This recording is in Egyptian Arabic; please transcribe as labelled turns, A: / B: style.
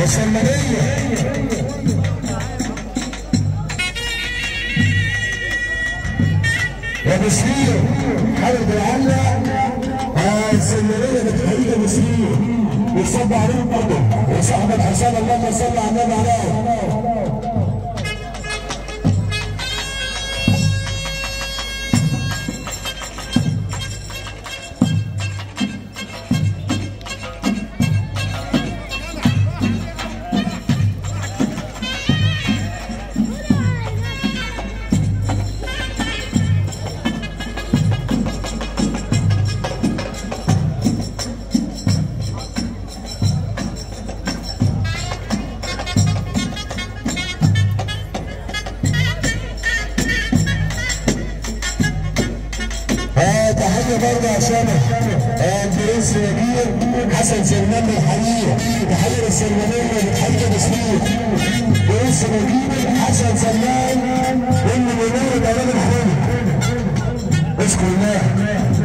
A: والسلمانية ومسير حلب العلة السلمانية بتحيي مسير يصب عليهم برضه وصاحب الحساب اللهم صل على النبي عليه آه تحية برضه عشان آه البرنس نجيب حسن سلمان من الحقيقة تحية للسلمانية بتحية مسلمين برنس نجيب حسن سلمان اللي بينور الأمان الحلو اشكر الله